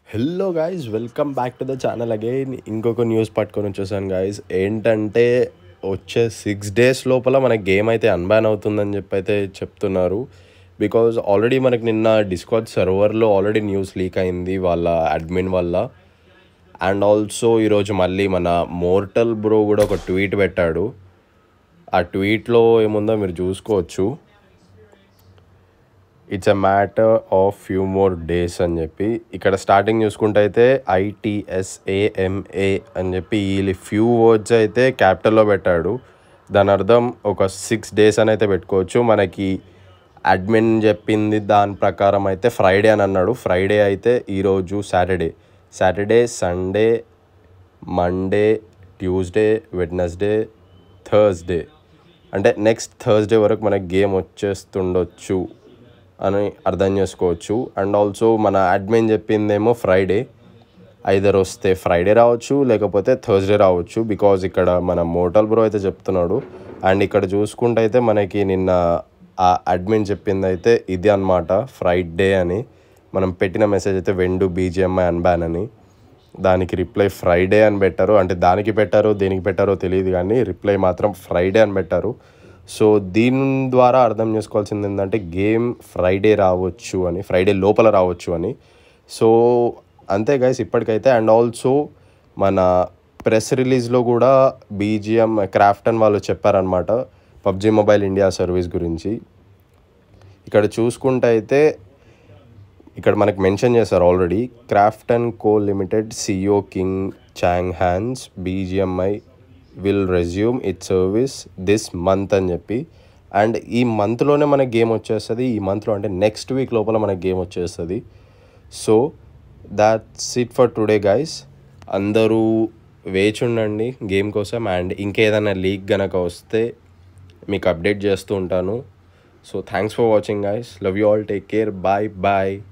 hello guys welcome back to the channel again ఇంకొక news పట్టుకొని వచ్చేసాను గాయస్ ఏంటంటే వచ్చే సిక్స్ డేస్ లోపల మన గేమ్ అయితే అన్బ్యాన్ అవుతుందని చెప్పి అయితే చెప్తున్నారు బికాజ్ ఆల్రెడీ మనకి నిన్న డిస్కార్డ్ సర్వర్లో ఆల్రెడీ న్యూస్ లీక్ అయింది వాళ్ళ అడ్మిన్ వల్ల అండ్ ఆల్సో ఈరోజు మళ్ళీ మన మోర్టల్ బ్రో కూడా ఒక ట్వీట్ పెట్టాడు ఆ ట్వీట్లో ఏముందో మీరు చూసుకోవచ్చు it's a matter of few more days అని చెప్పి ఇక్కడ స్టార్టింగ్ చూసుకుంటే అయితే ఐటీఎస్ఏఎంఏ అని చెప్పి ఈ ఫ్యూ వర్డ్స్ అయితే క్యాపిటల్లో పెట్టాడు దాని అర్థం ఒక సిక్స్ డేస్ అని అయితే పెట్టుకోవచ్చు మనకి అడ్మిన్ చెప్పింది దాని ప్రకారం అయితే ఫ్రైడే అని అన్నాడు ఫ్రైడే అయితే ఈరోజు Saturday Saturday Sunday Monday Tuesday Wednesday Thursday అంటే నెక్స్ట్ థర్స్డే వరకు మనకి గేమ్ వచ్చేస్తుండొచ్చు అని అర్థం చేసుకోవచ్చు అండ్ ఆల్సో మన అడ్మిన్ చెప్పిందేమో ఫ్రైడే ఐదర్ వస్తే ఫ్రైడే రావచ్చు లేకపోతే థర్స్డే రావచ్చు బికాజ్ ఇక్కడ మన మోటల్ బ్రో అయితే చెప్తున్నాడు అండ్ ఇక్కడ చూసుకుంటే అయితే మనకి నిన్న ఆ అడ్మిన్ చెప్పింది అయితే ఇది అనమాట ఫ్రైడే అని మనం పెట్టిన మెసేజ్ అయితే వెండు బీజిఎంఐ అన్బ్యాన్ అని దానికి రిప్లై ఫ్రైడే అని పెట్టారు అంటే దానికి పెట్టారో దేనికి పెట్టారో తెలియదు కానీ రిప్లై మాత్రం ఫ్రైడే అని పెట్టారు సో దీని ద్వారా అర్థం చేసుకోవాల్సింది ఏంటంటే గేమ్ ఫ్రైడే రావచ్చు అని ఫ్రైడే లోపల రావచ్చు అని సో అంతే గైస్ ఇప్పటికైతే అండ్ ఆల్సో మన ప్రెస్ రిలీజ్లో కూడా బీజిఎం క్రాఫ్టన్ వాళ్ళు చెప్పారనమాట పబ్జి మొబైల్ ఇండియా సర్వీస్ గురించి ఇక్కడ చూసుకుంటే అయితే ఇక్కడ మనకి మెన్షన్ చేశారు already Krafton and co limited CEO Kim Chang Han BGMI will resume it service this month అని చెప్పి అండ్ ఈ మంత్లోనే మనకి గేమ్ వచ్చేస్తుంది ఈ మంత్లో అంటే నెక్స్ట్ వీక్ లోపల మనకి గేమ్ వచ్చేస్తుంది so that's it for today guys అందరూ వేచి ఉండండి గేమ్ కోసం అండ్ ఇంకేదైనా లీక్ గనక వస్తే మీకు అప్డేట్ చేస్తూ ఉంటాను so thanks for watching guys love you all take care bye bye